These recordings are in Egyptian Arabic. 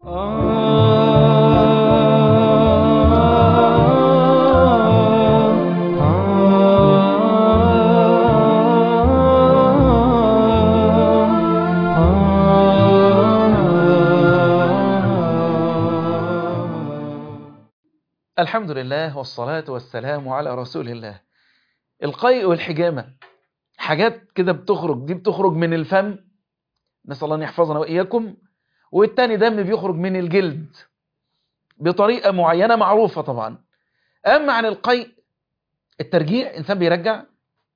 الحمد لله والصلاة والسلام على رسول الله القيء والحجامة حاجات كده بتخرج دي بتخرج من الفم نسأل الله أن يحفظنا وإياكم والتاني دم بيخرج من الجلد بطريقة معينة معروفة طبعا أما عن القيء الترجيع إنسان بيرجع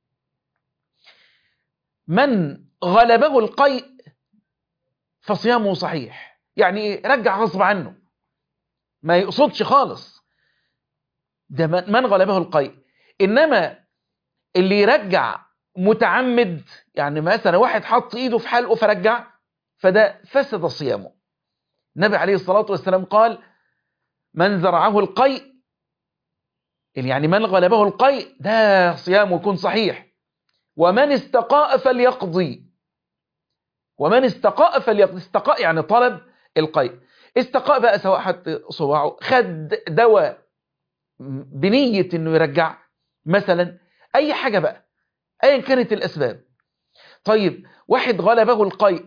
من غلبه القيء فصيامه صحيح يعني رجع غصب عنه ما يقصدش خالص ده من غلبه القيء إنما اللي يرجع متعمد يعني مثلا واحد حط ايده في حلقه فرجع فده فسد صيامه النبي عليه الصلاة والسلام قال من زرعه القيء يعني من غلبه القيء ده صيامه يكون صحيح ومن استقاء فليقضي ومن استقاء فليقضي استقاء يعني طلب القيء استقاء بقى سواء حط صباعه خد دواء بنية انه يرجع مثلا اي حاجة بقى ايا كانت الاسباب طيب واحد غلبه القيء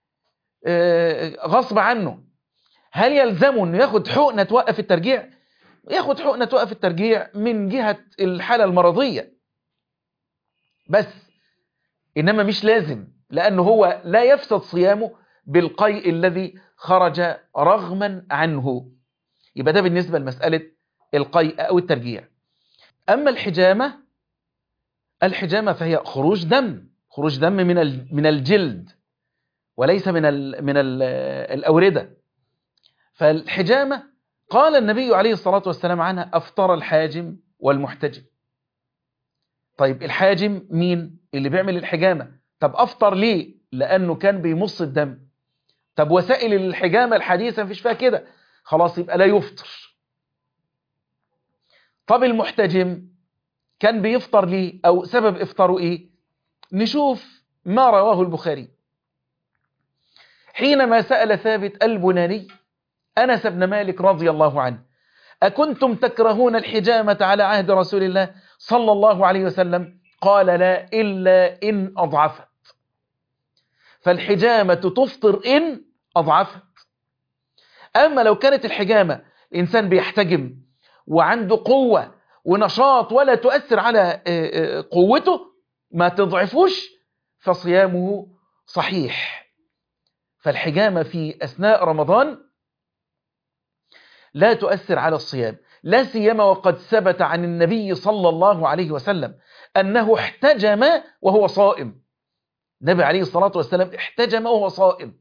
غصب عنه هل يلزمه انه ياخد حقنة توقف الترجيع ياخد حقنة توقف الترجيع من جهة الحالة المرضية بس انما مش لازم لانه هو لا يفسد صيامه بالقيء الذي خرج رغما عنه يبقى ده بالنسبة لمسألة القيء او الترجيع اما الحجامة الحجامة فهي خروج دم خروج دم من من الجلد وليس من ال من ال الأوردة فالحجامة قال النبي عليه الصلاة والسلام عنها أفطر الحاجم والمحتجم طيب الحاجم مين اللي بيعمل الحجامة طب أفطر ليه لأنه كان بيمص الدم طب وسائل الحجامة الحديثة مفيش فيها كده خلاص يبقى لا يفطر طب المحتجم كان بيفطر ليه أو سبب إفطاره إيه نشوف ما رواه البخاري حينما سأل ثابت البناني أنس بن مالك رضي الله عنه أكنتم تكرهون الحجامة على عهد رسول الله صلى الله عليه وسلم قال لا إلا إن أضعفت فالحجامة تفطر إن أضعفت أما لو كانت الحجامة الإنسان بيحتجم وعنده قوة ونشاط ولا تؤثر على قوته ما تضعفوش فصيامه صحيح فالحجامة في أثناء رمضان لا تؤثر على الصيام لا سيما وقد ثبت عن النبي صلى الله عليه وسلم أنه احتجم وهو صائم النبي عليه الصلاة والسلام احتجم وهو صائم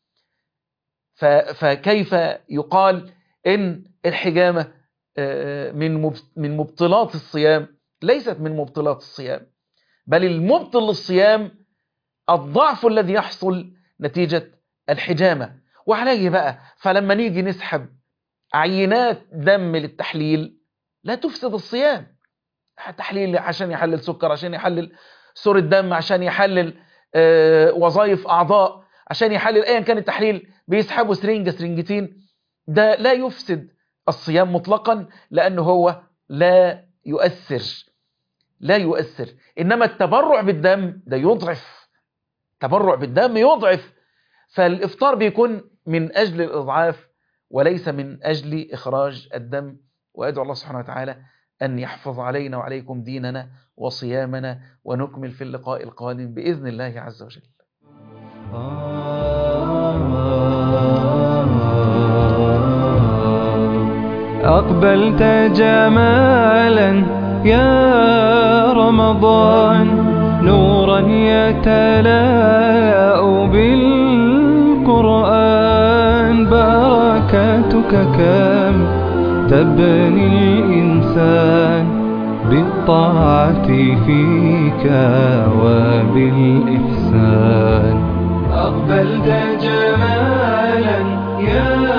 فكيف يقال إن الحجامة من من مبطلات الصيام ليست من مبطلات الصيام بل المبطل للصيام الضعف الذي يحصل نتيجة الحجامة وعليه بقى فلما نيجي نسحب عينات دم للتحليل لا تفسد الصيام تحليل عشان يحلل سكر عشان يحلل سور الدم عشان يحلل وظائف أعضاء عشان يحلل أيا كان التحليل بيسحبوا سرنجة سرنجتين ده لا يفسد الصيام مطلقا لأنه هو لا يؤثر لا يؤثر إنما التبرع بالدم ده يضعف تبرع بالدم يضعف فالإفطار بيكون من أجل الإضعاف وليس من أجل إخراج الدم وأدعو الله سبحانه وتعالى أن يحفظ علينا وعليكم ديننا وصيامنا ونكمل في اللقاء القادم بإذن الله عز وجل أقبلت جمالا يا رمضان نورا يتلاء بالقرآن بركاتك كم تبني الإنسان بالطاعة فيك وبالإحسان أقبلت جمالا يا